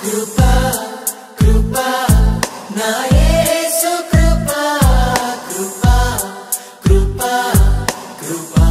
కృపా కృపా నా యేసు కృపా కృపా కృపా కృపా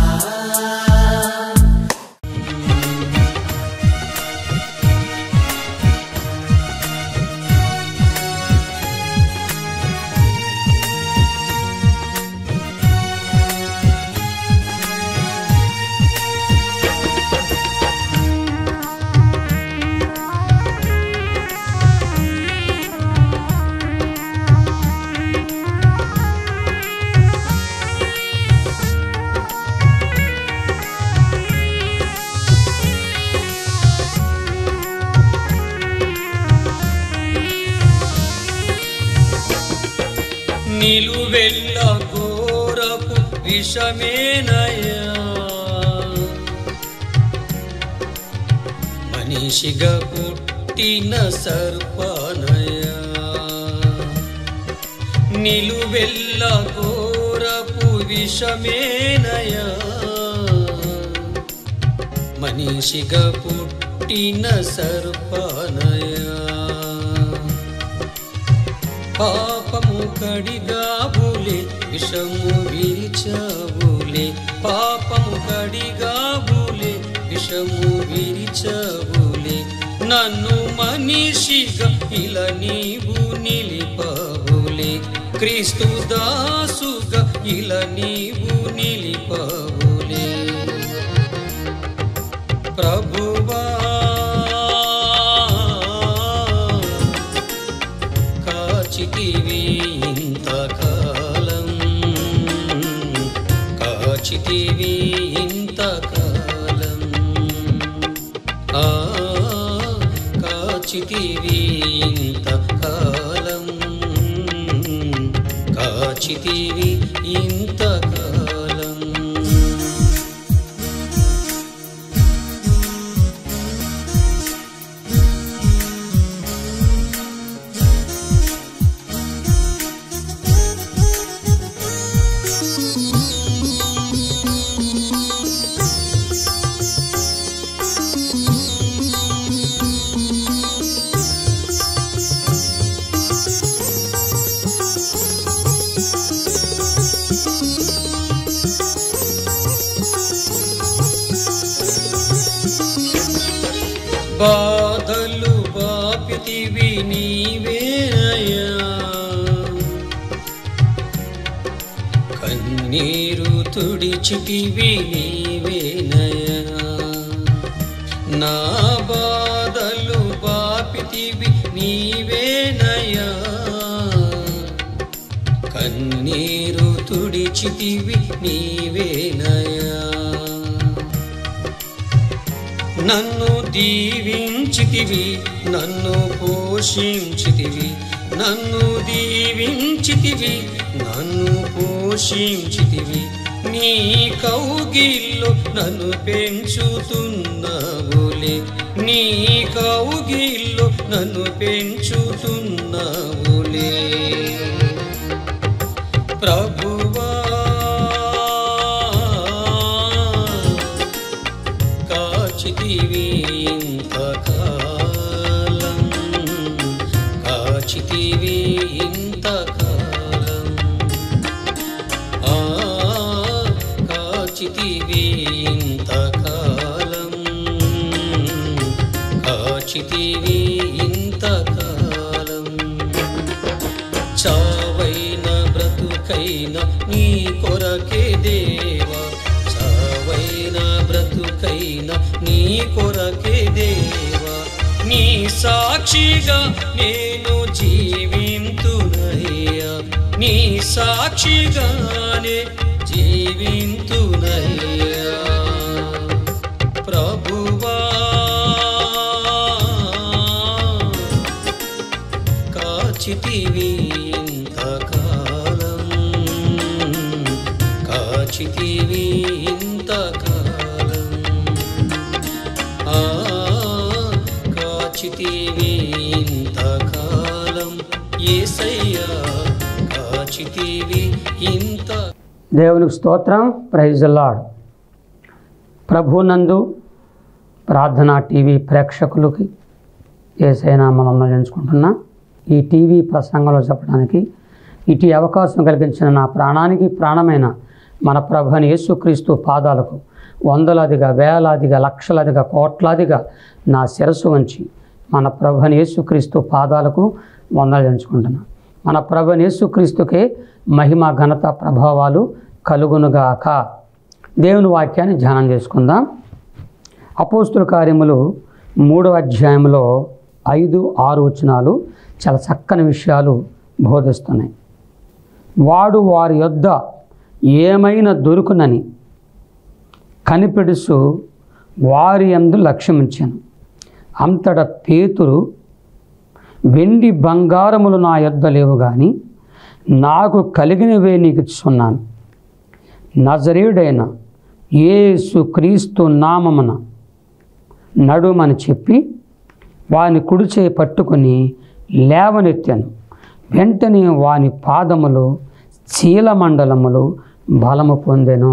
నిలువెల్ల ఘోరపు విషమేనయా మనిషిగా పుట్టిన సర్పనయా నిలువెల్ల ఘోరపు విషమేనయా మనిషిగా పుట్టిన సర్పనయా పాపము కడిగాబులే విషము విరిచాబులే పాపము కడిగాబులే విషము విరిచాబులే నన్ను మనిషిగా ఇలా నీవు నిలిపబులే క్రీస్తు దాసుగా ఇలా నీవు నిలిపబులే ప్రభువా కాచితివి ఇంతకాలం కాచితివి ఇంతకాలం ఆ కాచితివి ఇంతకాలం కాచితివి ఇంతకాలం బాధలు బాపితివి నీవేనయ్యా కన్నీరు తుడిచితివి నీవేనయ్యా నా బాధలు బాపితివి నీవేనయ్యా కన్నీరు తుడిచితివి నీవేనయ్యా నన్ను దీవించితివి నన్ను పోషించితివి నన్ను దీవించితివి నన్ను పోషించితివి నీ కౌగిల్లో నన్ను పెంచుతున్నవులే నీ కౌగిల్లో నన్ను పెంచుతున్నవులే ప్రభువా కాచితివి ఇంతకాలం కాచితివి ఇంతకాలం ఆ కాచితివి ఇంతకాలం కాచితివి ఇంతకాలం చావైన బ్రతుకైన నీ కొరకే దేవా చావైన బ్రతుకైన నీ కొరకే దేవా నీ సాక్షిగా నేను జీవింతునయ్యా నీ సాక్షిగానే జీవింతునయ్యా ప్రభువా కాచితివి ఇంతకాలం కాచితివి ఇంతకాలం ఆ కాచితివి ఇంతకాలం ఏసయ్యా కాచితివి ఇంత దేవునికి స్తోత్రం ప్రైజ్ లాడ్ ప్రభునందు ప్రార్థనా టీవీ ప్రేక్షకులకి ఏసైనా మనం ఎంచుకుంటున్నా ఈ టీవీ ప్రసంగంలో చెప్పడానికి ఇటు అవకాశం కలిగించిన నా ప్రాణానికి ప్రాణమైన మన ప్రభుని యేసుక్రీస్తు పాదాలకు వందలాదిగా వేలాదిగా లక్షలాదిగా కోట్లాదిగా నా శిరస్సు వంచి మన ప్రభుని యేసుక్రీస్తు పాదాలకు వందలు ఎంచుకుంటున్నా మన ప్రభుని యేసుక్రీస్తుకే మహిమ ఘనత ప్రభావాలు కలుగునుగాక దేవుని వాక్యాన్ని ధ్యానం చేసుకుందాం అపోస్తుల కార్యములు మూడవ అధ్యాయంలో ఐదు ఆరు వచనాలు చాలా చక్కని విషయాలు బోధిస్తున్నాయి వాడు వారి యొద్ద ఏమైనా దొరుకునని కనిపెడుసు వారి యందు లక్ష్యమించాను అంతట పేతురు వెండి బంగారములు నా యొద్ద లేవు కానీ నాకు కలిగినవే నీకు ఇచ్చున్నాను నజరేయుడైన యేసు క్రీస్తు నామమున నడుమని చెప్పి వాని కుడిచే పట్టుకొని లేవనెత్తాను వెంటనే వాని పాదములు చీలమండలములు బలము పొందెను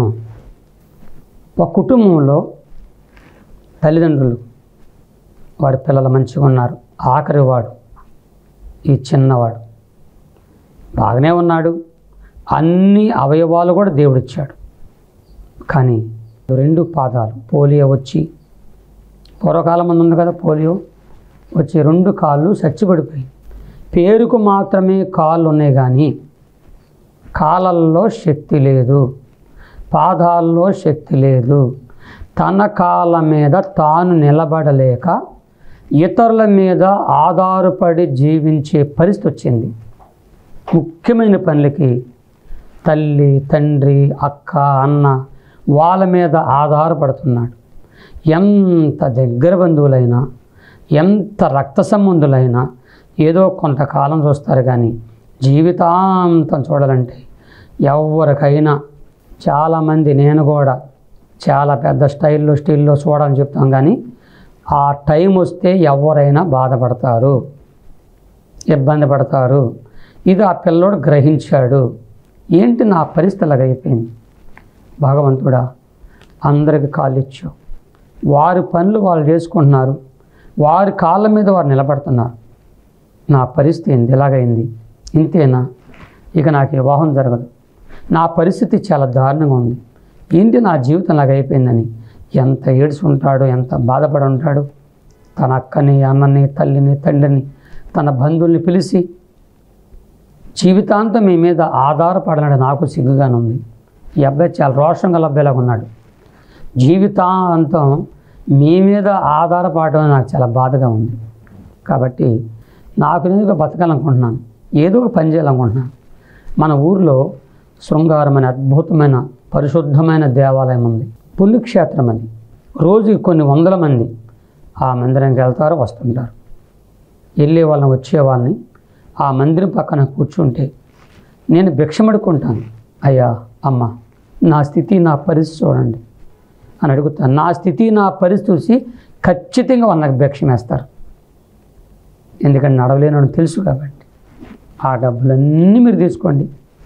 ఒక కుటుంబంలో తల్లిదండ్రులు వారి పిల్లలు మంచిగా ఉన్నారు ఆఖరివాడు ఈ చిన్నవాడు బాగానే ఉన్నాడు అన్ని అవయవాలు కూడా దేవుడిచ్చాడు కానీ రెండు పాదాలు పోలియో వచ్చి పూర్వకాలం ముందు ఉంది కదా పోలియో వచ్చి రెండు కాళ్ళు చచ్చిపడిపోయి పేరుకు మాత్రమే కాళ్ళు ఉన్నాయి కానీ కాళ్ళల్లో శక్తి లేదు పాదాల్లో శక్తి లేదు తన కాళ్ళ మీద తాను నిలబడలేక ఇతరుల మీద ఆధారపడి జీవించే పరిస్థితి వచ్చింది ముఖ్యమైన పనులకి తల్లి తండ్రి అక్క అన్న వాళ్ళ మీద ఆధారపడుతున్నాడు ఎంత దగ్గర బంధువులైనా ఎంత రక్త సంబంధులైనా ఏదో కొంతకాలం చూస్తారు కానీ జీవితాంతం చూడాలంటే ఎవరికైనా చాలామంది నేను కూడా చాలా పెద్ద స్టైల్లో స్టీల్లో చూడాలని చెప్తాం కానీ ఆ టైం వస్తే ఎవరైనా బాధపడతారు ఇబ్బంది పడతారు ఇది ఆ పిల్లోడు గ్రహించాడు ఏంటి నా పరిస్థితి అలాగ అయిపోయింది భగవంతుడా అందరికి కాళ్ళు ఇచ్చావు వారి పనులు వాళ్ళు చేసుకుంటున్నారు వారి కాళ్ళ మీద వారు నిలబడుతున్నారు నా పరిస్థితి ఏంది ఎలాగైంది ఇంతేనా ఇక నాకు వివాహం జరగదు నా పరిస్థితి చాలా దారుణంగా ఉంది ఏంటి నా జీవితం లాగా అయిపోయిందని ఎంత ఏడ్చి ఉంటాడో ఎంత బాధపడి ఉంటాడు తన అక్కని అన్నని తల్లిని తండ్రిని తన బంధువుల్ని పిలిచి జీవితాంతం మీ మీద ఆధారపడనాడు నాకు సిగ్గుగానే ఉంది ఈ అబ్బాయి చాలా రోషం గల అబ్బాయిలాగా ఉన్నాడు జీవితాంతం మీ మీద ఆధారపడడం నాకు చాలా బాధగా ఉంది కాబట్టి నాకు నేను బతకాలనుకుంటున్నాను ఏదో ఒక పని చేయాలనుకుంటున్నాను మన ఊర్లో శృంగారం అనే అద్భుతమైన పరిశుద్ధమైన దేవాలయం ఉంది పుణ్యక్షేత్రం అది రోజుకి కొన్ని వందల మంది ఆ మందిరానికి వెళ్తారు వస్తుంటారు వెళ్ళే వాళ్ళని వచ్చే వాళ్ళని ఆ మందిరం పక్కన కూర్చుంటే నేను భిక్షమడుకుంటాను అయ్యా అమ్మ నా స్థితి నా పరిస్థితి చూడండి అని అడుగుతాను నా స్థితి నా పరిస్థితి చూసి ఖచ్చితంగా వాళ్ళు నాకు భిక్షం వేస్తారు ఎందుకంటే నడవలేనని తెలుసు కాబట్టి ఆ డబ్బులన్నీ మీరు తీసుకోండి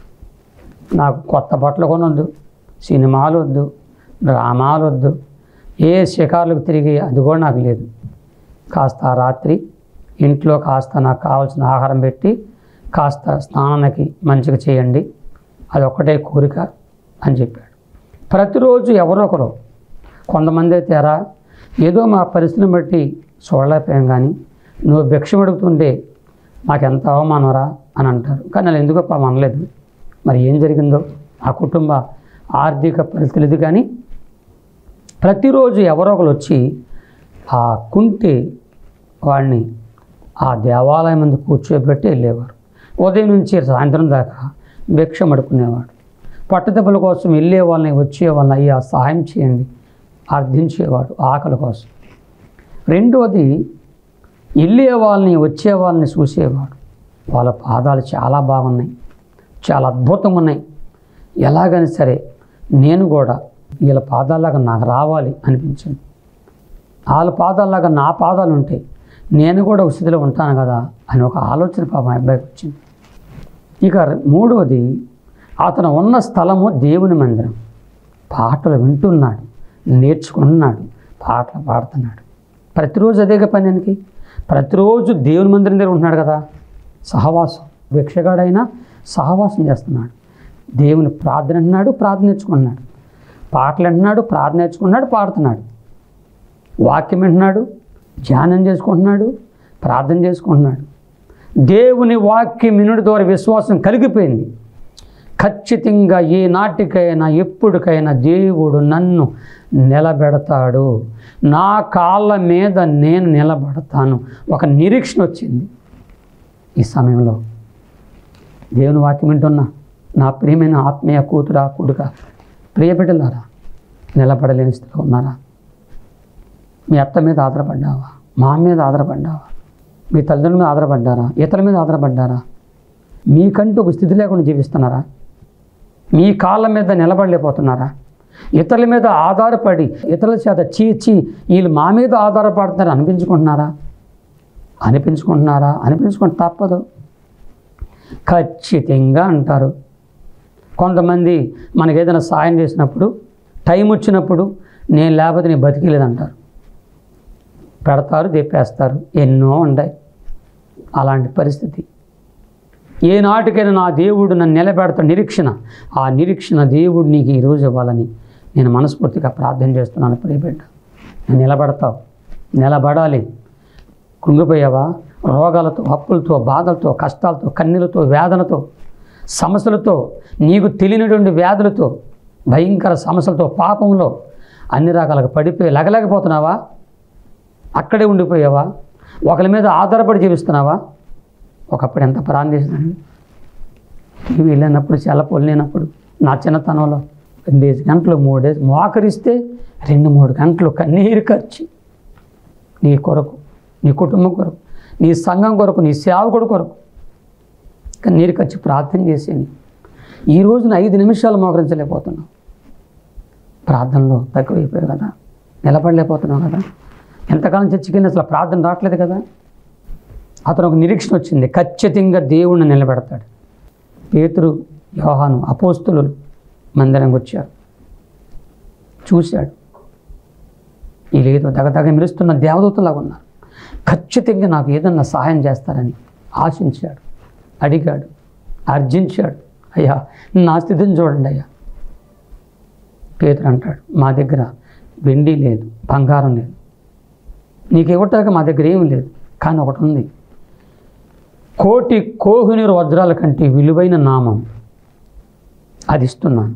నాకు కొత్త బట్టలు కొనొద్దు సినిమాలు వద్దు డ్రామాలు వద్దు ఏ షికార్లకు తిరిగి అది కూడా నాకు లేదు కాస్త ఆ రాత్రి ఇంట్లో కాస్త నాకు కావాల్సిన ఆహారం పెట్టి కాస్త స్నానానికి మంచిగా చేయండి అది ఒక్కటే కోరిక అని చెప్పాడు ప్రతిరోజు ఎవరో ఒకరు కొంతమంది అయితే ఎరా ఏదో మా పరిస్థితిని బట్టి చూడలేకపోయాం కానీ నువ్వు భిక్షం అడుగుతుంటే మాకెంత అవమానరా అని అంటారు కానీ వాళ్ళు ఎందుకో పాపం అనలేదు మరి ఏం జరిగిందో ఆ కుటుంబ ఆర్థిక పరిస్థితులు ఇది కానీ ప్రతిరోజు ఎవరో ఒకరు వచ్చి ఆ కుంటి వాడిని ఆ దేవాలయం ముందు కూర్చోబెట్టి వెళ్ళేవారు ఉదయం నుంచి సాయంత్రం దాకా భిక్షం అడుకునేవాడు పట్టుదెబ్బల కోసం వెళ్ళే వాళ్ళని వచ్చే వాళ్ళని అయ్యా సహాయం చేయండి అర్థించేవాడు ఆకలి కోసం రెండవది వెళ్ళే వాళ్ళని వచ్చే వాళ్ళని చూసేవాడు వాళ్ళ పాదాలు చాలా బాగున్నాయి చాలా అద్భుతంగా ఉన్నాయి ఎలాగని సరే నేను కూడా వీళ్ళ పాదాలాగా నాకు రావాలి అనిపించింది వాళ్ళ పాదాలాగా నా పాదాలు ఉంటాయి నేను కూడా ఒక స్థితిలో ఉంటాను కదా అని ఒక ఆలోచన పాపం ఆ అబ్బాయికి వచ్చింది ఇక మూడవది అతను ఉన్న స్థలము దేవుని మందిరం పాటలు వింటున్నాడు నేర్చుకుంటున్నాడు పాటలు పాడుతున్నాడు ప్రతిరోజు అదేగా పని ఆయనకి ప్రతిరోజు దేవుని మందిరం దగ్గర ఉంటున్నాడు కదా సహవాసం భిక్షగాడైనా సహవాసం చేస్తున్నాడు దేవుని ప్రార్థన అంటున్నాడు ప్రార్థన నేర్చుకుంటున్నాడు పాటలు అంటున్నాడు ప్రార్థన నేర్చుకుంటున్నాడు పాడుతున్నాడు వాక్యం వింటున్నాడు ధ్యానం చేసుకుంటున్నాడు ప్రార్థన చేసుకుంటున్నాడు దేవుని వాక్యం వినుడి ద్వారా విశ్వాసం కలిగిపోయింది ఖచ్చితంగా ఏ నాటికైనా ఎప్పటికైనా దేవుడు నన్ను నిలబెడతాడు నా కాళ్ళ మీద నేను నిలబడతాను ఒక నిరీక్షణ వచ్చింది ఈ సమయంలో దేవుని వాక్యం వింటున్నా నా ప్రియమైన ఆత్మీయ కూతురా కొడుక ప్రియ బిడ్డలారా నిలబడలేని స్థితిలో ఉన్నారా మీ అత్త మీద ఆధారపడ్డావా మా మీద ఆధారపడ్డావా మీ తల్లిదండ్రుల మీద ఆధారపడ్డారా ఇతరుల మీద ఆధారపడ్డారా మీకంటూ ఒక స్థితి లేకుండా జీవిస్తున్నారా మీ కాళ్ళ మీద నిలబడలేకపోతున్నారా ఇతరుల మీద ఆధారపడి ఇతరుల చేత చీచి వీళ్ళు మా మీద ఆధారపడుతున్నారు అనిపించుకుంటున్నారా అనిపించుకుంటున్నారా అనిపించుకుంటే తప్పదు ఖచ్చితంగా అంటారు కొంతమంది మనకి ఏదైనా సాయం చేసినప్పుడు టైం వచ్చినప్పుడు నేను లేకపోతే నేను బతికిలేదంటారు పెడతారు తెప్పేస్తారు ఎన్నో ఉన్నాయి అలాంటి పరిస్థితి ఏనాటికైనా నా దేవుడు నన్ను నిలబెడతాడు నిరీక్షణ ఆ నిరీక్షణ దేవుడు నీకు ఈరోజు ఇవ్వాలని నేను మనస్ఫూర్తిగా ప్రార్థన చేస్తున్నాను ప్రియబిడ్డ నేను నిలబడతావు నిలబడాలి కృంగిపోయావా రోగాలతో అప్పులతో బాధలతో కష్టాలతో కన్నీలతో వేదనతో సమస్యలతో నీకు తెలియనటువంటి వ్యాధులతో భయంకర సమస్యలతో పాపంలో అన్ని రకాలుగా పడిపోయి లగలేకపోతున్నావా అక్కడే ఉండిపోయావా ఒకరి మీద ఆధారపడి జీవిస్తున్నావా ఒకప్పుడు ఎంత ప్రాణం చేసిందండి టీవీ వెళ్ళినప్పుడు సెలవు లేనప్పుడు నా చిన్నతనంలో రెండేసి గంటలు మూడేసి మోకరిస్తే రెండు మూడు గంటలు కన్నీరు ఖర్చు నీ కొరకు నీ కుటుంబం కొరకు నీ సంఘం కొరకు నీ సేవకుడు కొరకు కన్నీరు ఖర్చు ప్రార్థన చేసేది ఈ రోజున ఐదు నిమిషాలు మోకరించలేకపోతున్నావు ప్రార్థనలో తక్కువైపోయావు కదా నిలబడలేకపోతున్నావు కదా ఎంతకాలం చర్చికెళ్ళి అసలు ప్రార్థన రావట్లేదు కదా అతను ఒక నిరీక్షణ వచ్చింది ఖచ్చితంగా దేవుణ్ణి నిలబెడతాడు పేతురు యోహాను అపోస్తులు మందిరంకి వచ్చారు చూశాడు వీళ్ళేదో దగదగ మెరుస్తున్న దేవదూతలాగా ఉన్నారు ఖచ్చితంగా నాకు ఏదన్నా సహాయం చేస్తారని ఆశించాడు అడిగాడు అర్జించాడు అయ్యా నా స్థితిని చూడండి అయ్యా పేతురు అంటాడు మా దగ్గర వెండి లేదు బంగారం లేదు నీకు ఇవ్వటాక మా దగ్గర ఏమీ లేదు కానీ ఒకటి ఉంది కోటి కోహినూరు వజ్రాల కంటే విలువైన నామం అది ఇస్తున్నాను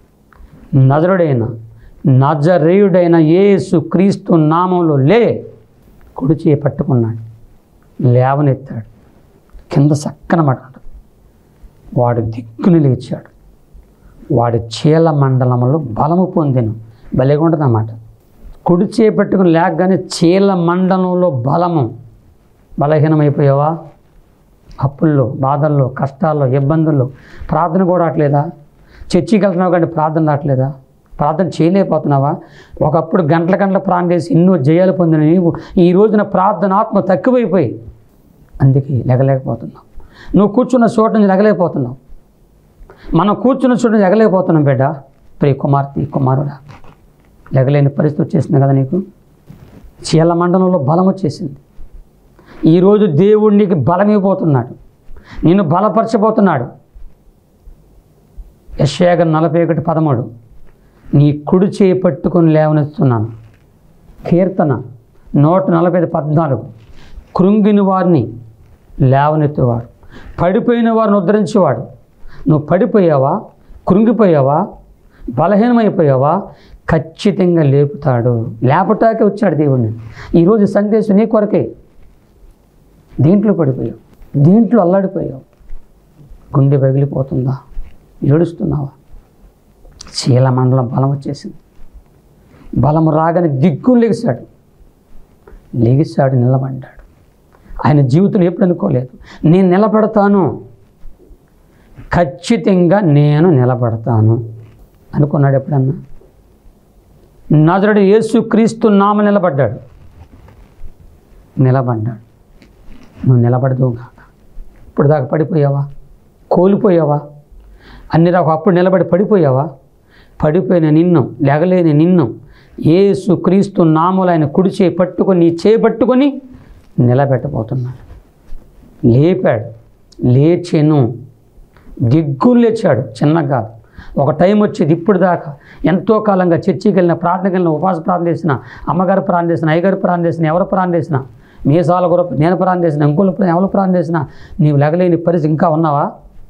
నజరుడైన నజరేయుడైన యేసు క్రీస్తు నామంలో లే కుడి చేయి పట్టుకున్నాడు లేవనెత్తాడు కింద సక్కన మాట ఉంటుంది వాడు దిక్కుని లేచాడు వాడి చీల మండలంలో బలము పొందెను భలేగా ఉంటుంది అన్నమాట కుడి చేయి పట్టుకుని లేకగానే చీల మండలంలో బలము బలహీనమైపోయావా అప్పుల్లో బాధల్లో కష్టాల్లో ఇబ్బందుల్లో ప్రార్థన కూడా రావట్లేదా చర్చికి వెళ్తున్నావు కానీ ప్రార్థన రావట్లేదా ప్రార్థన చేయలేకపోతున్నావా ఒకప్పుడు గంటల గంటల ప్రార్థన చేసి ఎన్నో జయాలు పొందిన నీవు ఈ రోజున ప్రార్థన ఆత్మ తక్కువైపోయి అందుకే లెగలేకపోతున్నావు నువ్వు కూర్చున్న చోట నుంచి లెగలేకపోతున్నావు మనం కూర్చున్న చోట నుంచి ఎగలేకపోతున్నాం బిడ్డ ప్రియ కుమార్తె కుమారుడా లెగలేని పరిస్థితి వచ్చేసింది కదా నీకు చీల మండలంలో బలం వచ్చేసింది ఈరోజు దేవుడు నీకు బలమైపోతున్నాడు నిన్ను బలపరచబోతున్నాడు యశాగ నలభై ఒకటి పదమూడు నీ కుడి చేయి పట్టుకొని లేవనెత్తున్నాను కీర్తన నూట నలభై ఐదు పద్నాలుగు కృంగిన వారిని లేవనెత్తువాడు పడిపోయిన వారిని ఉద్ధరించేవాడు నువ్వు పడిపోయావా కృంగిపోయావా బలహీనమైపోయావా ఖచ్చితంగా లేపుతాడు లేపటాకే వచ్చాడు దేవుడిని ఈరోజు సందేశం నీ కొరకే దీంట్లో పడిపోయావు దీంట్లో అల్లాడిపోయావు గుండె పగిలిపోతుందా ఏడుస్తున్నావా చీల మండలం బలం వచ్చేసింది బలం రాగానే దిగ్గు లెగిశాడు లెగిశాడు నిలబడ్డాడు ఆయన జీవితంలో ఎప్పుడు అనుకోలేదు నేను నిలబడతాను ఖచ్చితంగా నేను నిలబడతాను అనుకున్నాడు ఎప్పుడన్నా నజరుడు యేసు క్రీస్తు నామ నిలబడ్డాడు నిలబడ్డాడు నువ్వు నిలబడదువుగాక ఇప్పుడు దాకా పడిపోయావా కోల్పోయావా అన్ని దాకా అప్పుడు నిలబడి పడిపోయావా పడిపోయిన నిన్ను లేగలేని నిన్ను యేసు క్రీస్తు నామలు ఆయన కుడి చేయి పట్టుకొని నీ చేయి పట్టుకొని నిలబెట్టబోతున్నాడు లేపాడు లేచెను దిగ్గులు లేచాడు చిన్న కాదు ఒక టైం వచ్చేది ఇప్పుడు దాకా ఎంతో కాలంగా చర్చికి వెళ్ళిన ప్రార్థనకి వెళ్ళిన ఉపవాస ప్రార్థన చేసిన అమ్మగారు ప్రార్థన చేసిన అయ్యగారు ప్రార్థన చేసిన ఎవరు ప్రార్థన చేసిన మీసాల కూడా నేను ప్రార్థన చేసిన ఇంకోళ్ళు ప్రా- ఎవరు ప్రార్థన చేసిన నీవు లెగలేని పరిస్థితి ఇంకా ఉన్నావా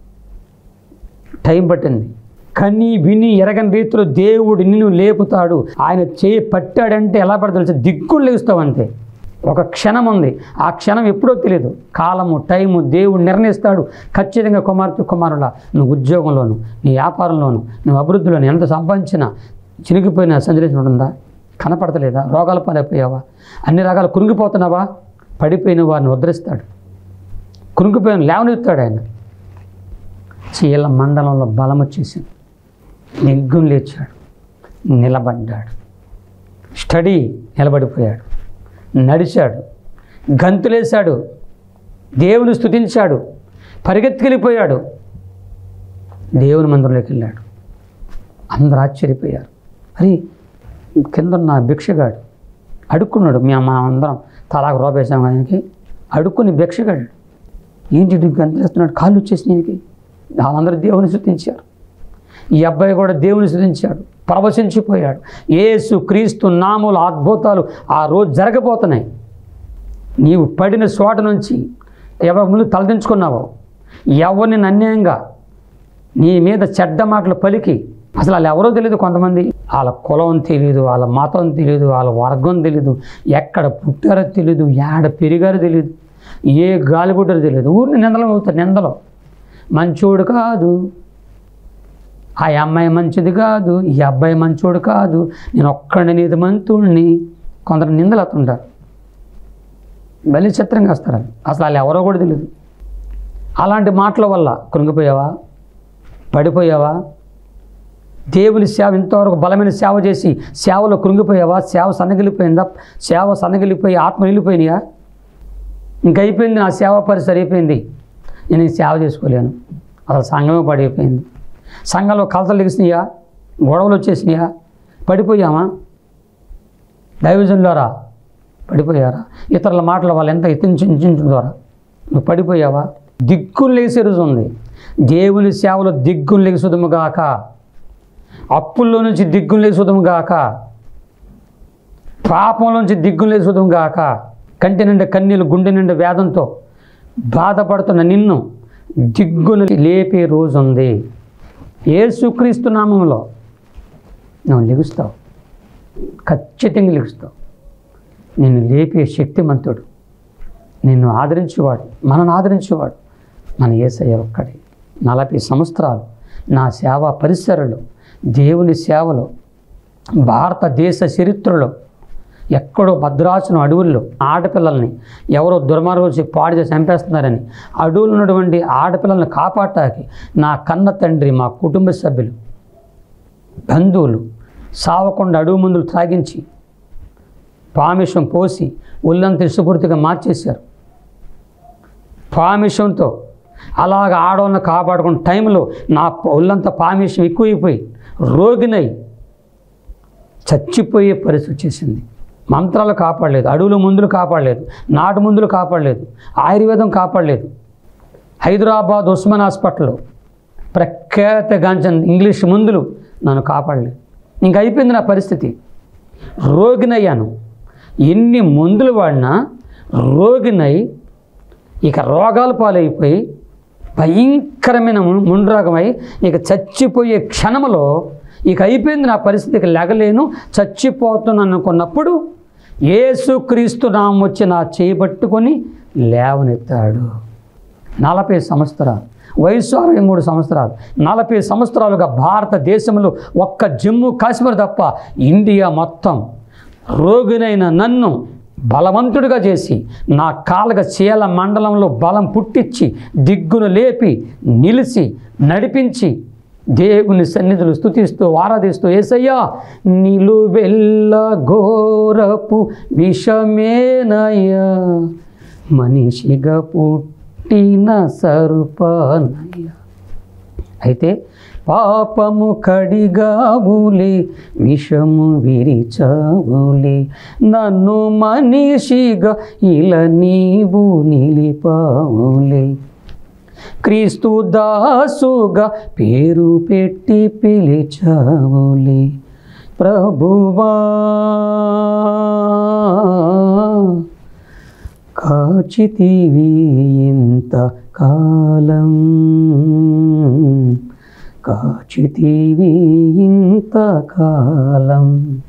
టైం పట్టింది కని విని ఎరగని రీతిలో దేవుడు నిన్ను లేపుతాడు ఆయన చేయి పట్టాడంటే ఎలా పడతాడు తెలుసా దిగ్గులు లేస్తావు అంతే ఒక క్షణం ఉంది ఆ క్షణం ఎప్పుడో తెలియదు కాలము టైము దేవుడు నిర్ణయిస్తాడు ఖచ్చితంగా కుమార్తె కుమారుల నువ్వు ఉద్యోగంలోను నీ వ్యాపారంలోను నువ్వు అభివృద్ధిలోను ఎంత సంపాదించినా చినిగిపోయిన సంచరించిన ఉంటుందా కనపడతలేదా రోగాల పాలైపోయావా అన్ని రకాలు కురింగిపోతున్నావా పడిపోయిన వారిని ఉద్ధరిస్తాడు కురింగిపోయిన లేవనెత్తాడు ఆయన చీల మండలంలో బలం వచ్చేసింది నిగ్గును లేచాడు నిలబడ్డాడు స్టడీ నిలబడిపోయాడు నడిచాడు గంతులేశాడు దేవుని స్తుతించాడు పరిగెత్తుకెళ్ళిపోయాడు దేవుని మందిరంలోకి వెళ్ళాడు అందరూ ఆశ్చర్యపోయారు అరే కింద ఉన్న భిక్షగాడు అడుక్కున్నాడు మేము మనం అందరం తలాకు రూపేశాం ఆయనకి అడుక్కుని భిక్షగాడు ఏంటి ఇటు గంతులేస్తున్నాడు కాళ్ళు వచ్చేసి ఈయనకి వాళ్ళందరూ దేవుని స్థుతించారు ఈ అబ్బాయి కూడా దేవుని స్థుతించాడు పరవశించిపోయాడు యేసు క్రీస్తు నాముల అద్భుతాలు ఆ రోజు జరగబోతున్నాయి నీవు పడిన చోట నుంచి ఎవరి ముందు తలదించుకున్నావో ఎవరిని అన్యాయంగా నీ మీద చెడ్డ మాటలు పలికి అసలు వాళ్ళు ఎవరో తెలియదు కొంతమంది వాళ్ళ కులం తెలియదు వాళ్ళ మతం తెలియదు వాళ్ళ వర్గం తెలియదు ఎక్కడ పుట్టారో తెలియదు ఏడ పెరిగారో తెలియదు ఏ గాలి పుట్టారో తెలియదు ఊరిని నిందలు అవుతారు నిందలు మంచోడు కాదు ఆ అమ్మాయి మంచిది కాదు ఈ అబ్బాయి మంచోడు కాదు నేను ఒక్కడిని నీది మంతుడిని కొందరు నిందలు అవుతుంటారు బలి చిత్రంగా వస్తారు వాళ్ళు. అసలు వాళ్ళు ఎవరో కూడా తెలియదు అలాంటి మాటల వల్ల కృంగిపోయావా పడిపోయావా దేవుని సేవ ఇంతవరకు బలమైన సేవ చేసి సేవలో కృంగిపోయావా సేవ సన్నగిలిపోయిందా సేవ సన్నగిలిపోయి ఆత్మ నిలిపోయినాయా ఇంక అయిపోయింది నా సేవ పరిస్థితి అయిపోయింది నేను ఈ సేవ చేసుకోలేను అసలు సంఘమే పడిపోయింది సంఘంలో కలతలు లెగిసినాయా గొడవలు వచ్చేసినాయా పడిపోయామా దైవజనులారా పడిపోయారా ఇతరుల మాటల వాళ్ళు ఎంత ఎత్తించడం ద్వారా నువ్వు పడిపోయావా దిక్కులు లేసే రోజు ఉంది దేవుని సేవలో దిగ్గులు లెగుసుదము గాక అప్పుల్లో నుంచి దిగ్గులు లేసుదము గాక పాపంలో నుంచి దిగ్గులు లేసుదము గాక కంటి నిండా కన్నీళ్ళు గుండె నిండా వేదంతో బాధపడుతున్న నిన్ను దిగ్గును లేపే రోజు ఉంది ఏసుక్రీస్తు నామంలో నువ్వు లెగుస్తావు ఖచ్చితంగా లెగుస్తావు నిన్ను లేపే శక్తిమంతుడు నిన్ను ఆదరించేవాడు మనను ఆదరించేవాడు మన ఏసయ్య ఒక్కడే నలభై సంవత్సరాలు నా సేవా పరిసరలో దేవుని సేవలో భారతదేశ చరిత్రలో ఎక్కడో భద్రాచలం అడవుల్లో ఆడపిల్లల్ని ఎవరో దుర్మార్గం వచ్చి పాడు చేసి చంపేస్తున్నారని అడవులు ఉన్నటువంటి ఆడపిల్లల్ని కాపాడటానికి నా కన్న తండ్రి మా కుటుంబ సభ్యులు బంధువులు సావకుండా అడవి మందులు త్రాగించి పామిషం పోసి ఒళ్ళంతా ఇసుపూర్తిగా మార్చేశారు పామిషంతో అలాగ ఆడవాళ్ళని కాపాడుకున్న టైంలో నా ఒళ్ళంతా పామిషం ఎక్కువైపోయి రోగినై చచ్చిపోయే పరిస్థితి వచ్చేసింది మంత్రాలు కాపాడలేదు అడవుల ముందులు కాపాడలేదు నాటు ముందులు కాపాడలేదు ఆయుర్వేదం కాపాడలేదు హైదరాబాద్ ఉస్మాన్ హాస్పిటల్లో ప్రఖ్యాతగాంచిన ఇంగ్లీష్ మందులు నన్ను కాపాడలేదు ఇంక అయిపోయింది నా పరిస్థితి రోగినయ్యాను ఎన్ని మందులు వాడినా రోగినై ఇక రోగాలు పాలైపోయి భయంకరమైన ము- ముండ్రోగమై ఇక చచ్చిపోయే క్షణంలో ఇక అయిపోయింది నా పరిస్థితికి లెగలేను చచ్చిపోతున్నాను అనుకున్నప్పుడు యేసుక్రీస్తు నామం వచ్చి నా చేయబట్టుకొని లేవనెత్తాడు నలభై సంవత్సరాలు వయసు అరవై మూడు సంవత్సరాలు నలభై సంవత్సరాలుగా భారతదేశంలో ఒక్క జమ్మూ కాశ్మీర్ తప్ప ఇండియా మొత్తం రోగినైన నన్ను బలవంతుడిగా చేసి నా కాలగ చీల మండలంలో బలం పుట్టించి దిగ్గును లేపి నిలిచి నడిపించి దేవుని సన్నిధులు స్తుతిస్తూ ఆరాధిస్తూ ఏసయ్యా నిలువెల్ల ఘోరపు విషమేనయ్యా మనిషిగా పుట్టిన సరుపానయ్యా అయితే పాపము కడిగావులే విషము విరిచావులే నన్ను మనిషిగా ఇలా నీవు నిలిపావులే క్రీస్తు దాసుగా పేరు పెట్టి పిలిచావులే ప్రభువా కాచితివి ఇంత కాలం కాచితివి ఇంత కాలం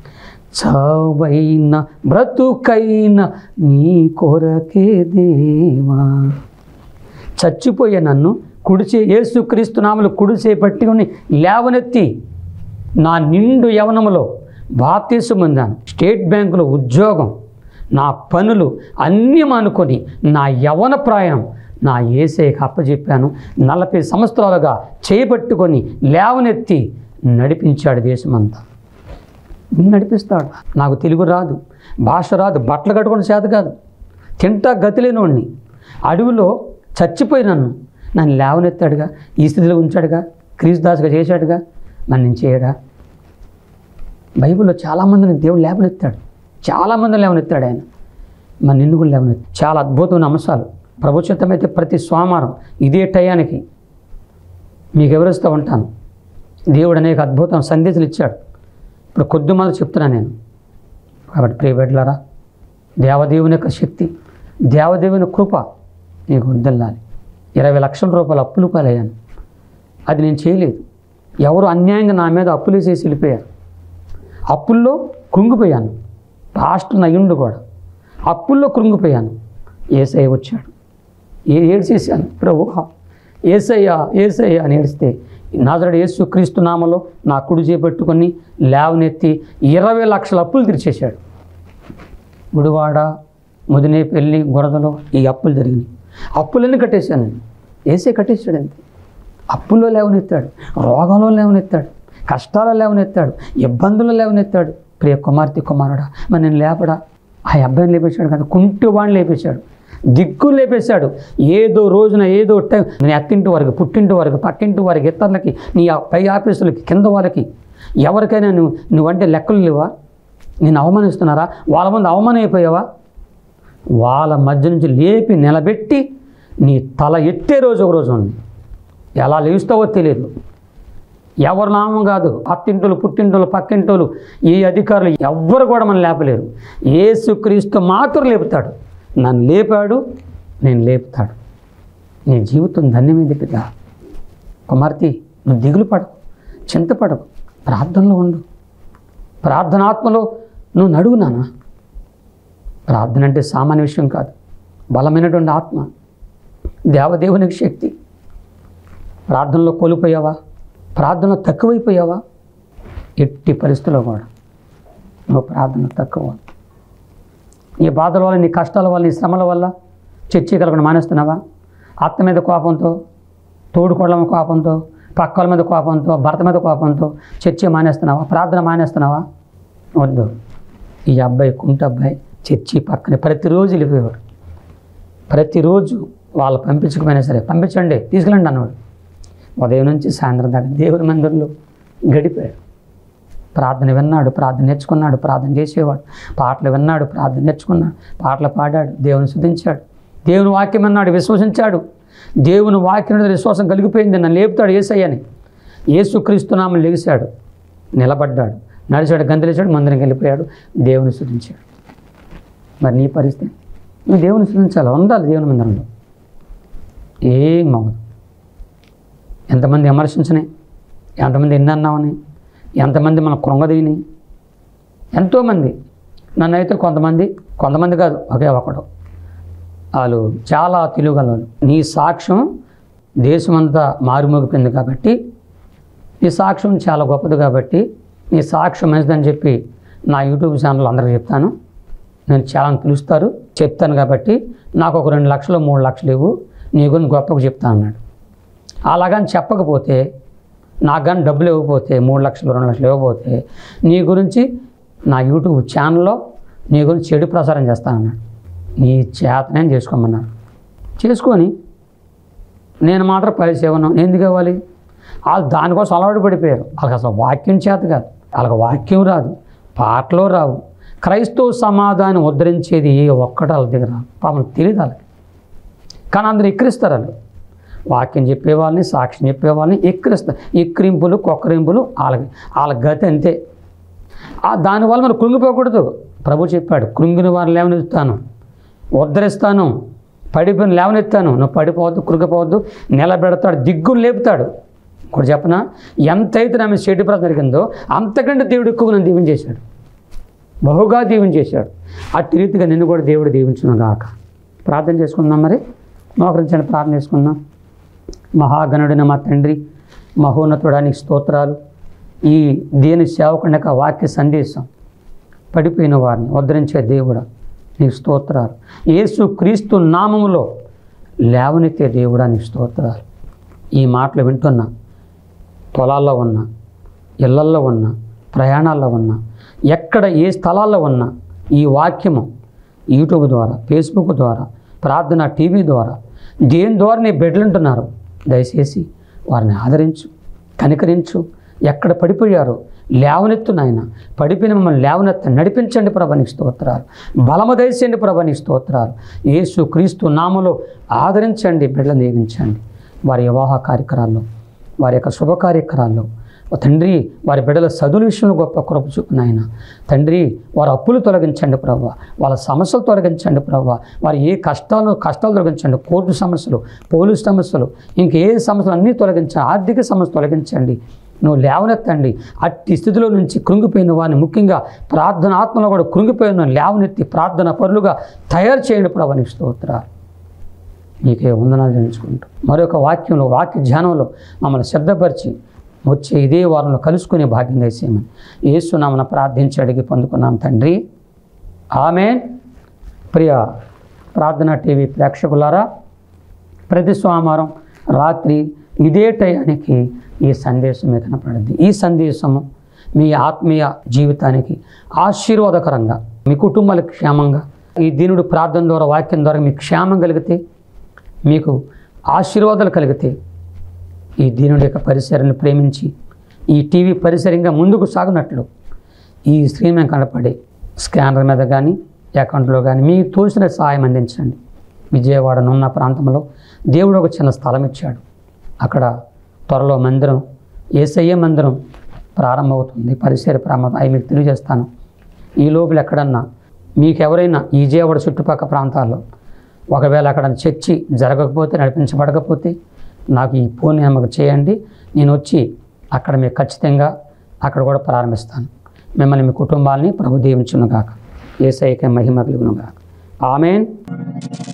చావైన బ్రతుకైన నీ కొరకే దేవా చచ్చిపోయే నన్ను కుడిచే యేసుక్రీస్తు నామలు కుడిచే పట్టుకుని లేవనెత్తి నా నిండు యవనములో బాప్తీసం పొందాను స్టేట్ బ్యాంకులో ఉద్యోగం నా పనులు అన్నీ మానుకొని నా యవన ప్రాయం నా ఏసైకి అప్పచెప్పాను నలభై సంవత్సరాలుగా చేపట్టుకొని లేవనెత్తి నడిపించాడు దేశమంతా నడిపిస్తాడు నాకు తెలుగు రాదు భాష రాదు బట్టలు కట్టుకుని చేత కాదు తింటా గతి లేనివాడిని అడవిలో చచ్చిపోయి నన్ను నన్ను లేవనెత్తాడుగా ఈ స్థితిలో ఉంచాడుగా క్రీస్తుదాసుగా చేశాడుగా మరి నేను చేయడా బైబిల్లో చాలామందిని దేవుడు లేవనెత్తాడు చాలామందిని లేవనెత్తాడు ఆయన మరి నిన్ను కూడా లేవనెత్తాడు చాలా అద్భుతమైన అంశాలు ప్రభుత్వమైతే ప్రతి సోమవారం ఇదే టయానికి మీకు ఎవరిస్తూ ఉంటాను దేవుడు అనేక అద్భుతం సందేశాలు ఇచ్చాడు ఇప్పుడు కొద్ది మంది చెప్తున్నా నేను కాబట్టి ప్రియబెడ్లారా దేవదేవుని యొక్క శక్తి దేవదేవుని కృప నీకు వద్దల్లాలి ఇరవై లక్షల రూపాయలు అప్పులు పాలయ్యాను అది నేను చేయలేదు ఎవరు అన్యాయంగా నా మీద అప్పులు చేసి వెళ్ళిపోయారు అప్పుల్లో కృంగిపోయాను పాస్టర్ నయ్యుండు కూడా అప్పుల్లో కృంగిపోయాను ఏసఐ వచ్చాడు ఏ ఏడ్చేసాను ప్రభు ఏసయ్యా ఏసయ్యా అని ఏడిస్తే నాజరుడు యేసు క్రీస్తు నామలో నా కుడి చేపట్టుకొని లేవనెత్తి ఇరవై లక్షల అప్పులు తీర్చేశాడు గుడివాడ ముదినే పెళ్ళి గొరదలో ఈ అప్పులు జరిగినాయి అప్పులన్నీ కట్టేశానండి ఏసే కట్టేశాడు అంతే అప్పుల్లో లేవనెత్తాడు రోగంలో లేవనెత్తాడు కష్టాలు లేవనెత్తాడు ఇబ్బందులు లేవనెత్తాడు ప్రియ కుమార్తె కుమారుడా మరి నేను లేపడా ఆ అబ్బాయిని లేపేశాడు కదా కుంటి వాడిని లేపేశాడు దిక్కు లేపేశాడు ఏదో రోజున ఏదో టైం నీ అత్తింటి వరకు పుట్టింటి వరకు పక్కింటి వరకు ఇతరులకి నీ ఆ పై ఆఫీసులకి కింద వాళ్ళకి ఎవరికైనా నువ్వు నువ్వంటే లెక్కలు లేవా నేను అవమానిస్తున్నారా వాళ్ళ ముందు అవమానం అయిపోయావా వాళ్ళ మధ్య నుంచి లేపి నిలబెట్టి నీ తల ఎత్తే రోజు ఒక రోజు ఉంది ఎలా లేస్తావో తెలియదు ఎవరి నామం కాదు అత్తింటోలు పుట్టింటోలు పక్కింటోలు ఈ అధికారులు ఎవ్వరు కూడా మనం లేపలేరు ఏసుక్రీస్తు మాత్రం లేపుతాడు నన్ను లేపాడు నేను లేపుతాడు నీ జీవితం ధన్యమైంది పిత కుమార్తె నువ్వు దిగులు పడకు చింతపడకు ప్రార్థనలో ఉండు ప్రార్థనాత్మలో నువ్వు నడుగు నాన్న ప్రార్థన అంటే సామాన్య విషయం కాదు బలమైనటువంటి ఆత్మ దేవదేవునికి శక్తి ప్రార్థనలో కోల్పోయావా ప్రార్థనలో తక్కువైపోయావా ఎట్టి పరిస్థితుల్లో కూడా నువ్వు ప్రార్థన తక్కువ నీ బాధల వల్ల నీ కష్టాల వల్ల నీ శ్రమల వల్ల చర్చి కలగడం మానేస్తున్నావా అత్త మీద కోపంతో తోడుకోవడం కోపంతో పక్కల మీద కోపంతో భర్త మీద కోపంతో చర్చి మానేస్తున్నావా ప్రార్థన మానేస్తున్నావా వద్దు ఈ అబ్బాయి కుంట అబ్బాయి చర్చి పక్కనే ప్రతిరోజు వెళ్ళిపోయేవాడు ప్రతిరోజు వాళ్ళు పంపించకపోయినా సరే పంపించండి తీసుకెళ్ళండి అన్నవాడు ఉదయం నుంచి సాయంత్రం దాకా దేవుని మందిరంలో గడిపాడు ప్రార్థన విన్నాడు ప్రార్థన నేర్చుకున్నాడు ప్రార్థన చేసేవాడు పాటలు విన్నాడు ప్రార్థన నేర్చుకున్నాడు పాటలు పాడాడు దేవుని శుద్ధించాడు దేవుని వాక్యం అన్నాడు విశ్వసించాడు దేవుని వాక్యం మీద విశ్వాసం కలిగిపోయింది నన్ను లేపుతాడు ఏసయ్యని ఏసుక్రీస్తునామని లెగిశాడు నిలబడ్డాడు నడిచాడు గంతులేశాడు మందిరంకి వెళ్ళిపోయాడు దేవుని శుద్ధించాడు మరి నీ పరిస్థితి నువ్వు దేవుని శుద్ధించాలి ఉండాలి దేవుని మందిరంలో ఏం అవ్వదు ఎంతమంది విమర్శించినాయి ఎంతమంది ఎన్ని అన్నామని ఎంతమంది మన కృంగదీని ఎంతోమంది నన్ను అయితే కొంతమంది కొంతమంది కాదు ఒకే ఒకడు వాళ్ళు చాలా తెలుగుగలవాళ్ళు నీ సాక్ష్యం దేశమంతా మారుమోగిపోయింది కాబట్టి నీ సాక్ష్యం చాలా గొప్పది కాబట్టి నీ సాక్ష్యం మంచిదని చెప్పి నా యూట్యూబ్ ఛానల్ అందరికీ చెప్తాను నేను చాలా పిలుస్తారు చెప్తాను కాబట్టి నాకు ఒక రెండు లక్షలు మూడు లక్షలు ఇవ్వు నీ గురించి గొప్పగా చెప్తాను అన్నాడు అలాగని చెప్పకపోతే నాకు కానీ డబ్బులు ఇవ్వకపోతే మూడు లక్షలు రెండు లక్షలు ఇవ్వకపోతే నీ గురించి నా యూట్యూబ్ ఛానల్లో నీ గురించి చెడు ప్రసారం చేస్తానన్నాడు నీ చేతనే చేసుకోమన్నారు చేసుకొని నేను మాత్రం పైసలు ఇవ్వను నేను ఎందుకు ఇవ్వాలి వాళ్ళు దానికోసం అలవాటు పడిపోయారు వాళ్ళకి అసలు వాక్యం చేత కాదు వాళ్ళకి వాక్యం రాదు పాటలు రావు క్రైస్తవ సమాధానం ఉద్ధరించేది ఏ ఒక్కటి వాళ్ళ దగ్గర రాదు. పాపం తెలియదు వాళ్ళకి కానీ అందరూ ఎక్కిరిస్తారు వాళ్ళు వాక్యం చెప్పేవాళ్ళని సాక్ష్యం చెప్పేవాళ్ళని ఎక్కిరిస్తారు ఎక్కిరింపులు కొక్కరింపులు వాళ్ళకి వాళ్ళ గతి అంతే ఆ దానివల్ల మనం కృంగిపోకూడదు ప్రభు చెప్పాడు కృంగిన వారిని లేవనెత్తాను ఉద్ధరిస్తాను పడిపోయిన లేవనెత్తాను నువ్వు పడిపోవద్దు కృంగిపోవద్దు నిలబెడతాడు దిగ్గులు లేపుతాడు ఇప్పుడు చెప్పనా ఎంతైతే నా మీద చెడు ప్రార్థన జరిగిందో అంతకంటే దేవుడు ఎక్కువ నన్ను దీవించేశాడు బహుగా దీవించేశాడు అట్టి రీతిగా నిన్ను కూడా దేవుడు దీవించును గాక ప్రార్థన చేసుకుందాం మరి మోకరించండి ప్రార్థన చేసుకుందాం మహాగణుడిన మా తండ్రి మహోన్నతుడానికి స్తోత్రాలు ఈ దేని సేవకుండా వాక్య సందేశం పడిపోయిన వారిని ఉద్ధరించే దేవుడా నీకు స్తోత్రాలు యేసు క్రీస్తు నామములో లేవనెత్తే దేవుడా నీకు స్తోత్రాలు ఈ మాటలు వింటున్నా పొలాల్లో ఉన్నా ఇళ్లల్లో ఉన్నా ప్రయాణాల్లో ఉన్నా ఎక్కడ ఏ స్థలాల్లో ఉన్నా ఈ వాక్యము యూట్యూబ్ ద్వారా ఫేస్బుక్ ద్వారా ప్రార్థన టీవీ ద్వారా దేని ద్వారా నీ బిడ్డలుంటున్నారు దయచేసి వారిని ఆదరించు కనికరించు ఎక్కడ పడిపోయారో లేవనెత్తు నాయన పడిపోయిన మమ్మల్ని లేవనెత్త నడిపించండి ప్రభానికి స్తోత్రాలు బలము దయచేయండి ప్రభానికి స్తోత్రాలు యేసు క్రీస్తు నామలో ఆదరించండి బిడ్డలను దీవించండి వారి వివాహ కార్యక్రమాల్లో వారి యొక్క శుభ కార్యక్రమాల్లో ఓ తండ్రి వారి బిడ్డల చదువుల విషయంలో గొప్ప కృప చూపు నాయన తండ్రి వారి అప్పులు తొలగించండి ప్రభు వాళ్ళ సమస్యలు తొలగించండి ప్రభు వారి ఏ కష్టాలు కష్టాలు తొలగించండి కోర్టు సమస్యలు పోలీసు సమస్యలు ఇంకే సమస్యలు అన్నీ తొలగించండి ఆర్థిక సమస్య తొలగించండి నువ్వు లేవనెత్తండి అట్టి స్థితిలో నుంచి కృంగిపోయిన వారిని ముఖ్యంగా ప్రార్థన ఆత్మలో కూడా కృంగిపోయిన లేవనెత్తి ప్రార్థన పరులుగా తయారు చేయండి ప్రభు నీకు స్తోత్రాలు నీకే వందనాలు చెల్లించుకుంటూ మరొక వాక్యంలో వాక్య ధ్యానంలో మమ్మల్ని సిద్ధపరిచి వచ్చే ఇదే వారంలో కలుసుకునే భాగ్యం వేసేయమని ఏసునామన ప్రార్థించి అడిగి పొందుకున్నాం తండ్రి ఆమె ప్రియ ప్రార్థన టీవీ ప్రేక్షకులారా ప్రతి సోమవారం రాత్రి ఇదే టయానికి ఈ సందేశం మీకు కనపడింది ఈ సందేశము మీ ఆత్మీయ జీవితానికి ఆశీర్వాదకరంగా మీ కుటుంబాలకు క్షేమంగా ఈ దీనుడు ప్రార్థన ద్వారా వాక్యం ద్వారా మీకు క్షేమం కలిగితే మీకు ఆశీర్వాదాలు కలిగితే ఈ దీనుడి యొక్క పరిసరాన్ని ప్రేమించి ఈ టీవీ పరిసరంగా ముందుకు సాగునట్లు ఈ స్క్రీన్ మీద కనపడే స్కానర్ మీద కానీ అకౌంట్లో కానీ మీకు తోచిన సహాయం అందించండి విజయవాడ నున్న ప్రాంతంలో దేవుడు ఒక చిన్న స్థలం ఇచ్చాడు అక్కడ త్వరలో మందిరం ఏసయ్య మందిరం ప్రారంభమవుతుంది పరిసర ప్రారంభం అవి మీకు తెలియజేస్తాను ఈ లోపల ఎక్కడన్నా మీకు ఎవరైనా ఈ విజయవాడ చుట్టుపక్కల ప్రాంతాల్లో ఒకవేళ అక్కడ చర్చి జరగకపోతే నడిపించబడకపోతే నాకు ఈ ఫోన్ నెంబర్ చేయండి నేను వచ్చి అక్కడ మీకు ఖచ్చితంగా అక్కడ కూడా ప్రారంభిస్తాను మిమ్మల్ని మీ కుటుంబాలని ప్రభు దీవించును గాక ఏసైక మహిమ కలుగును గాక ఆమెన్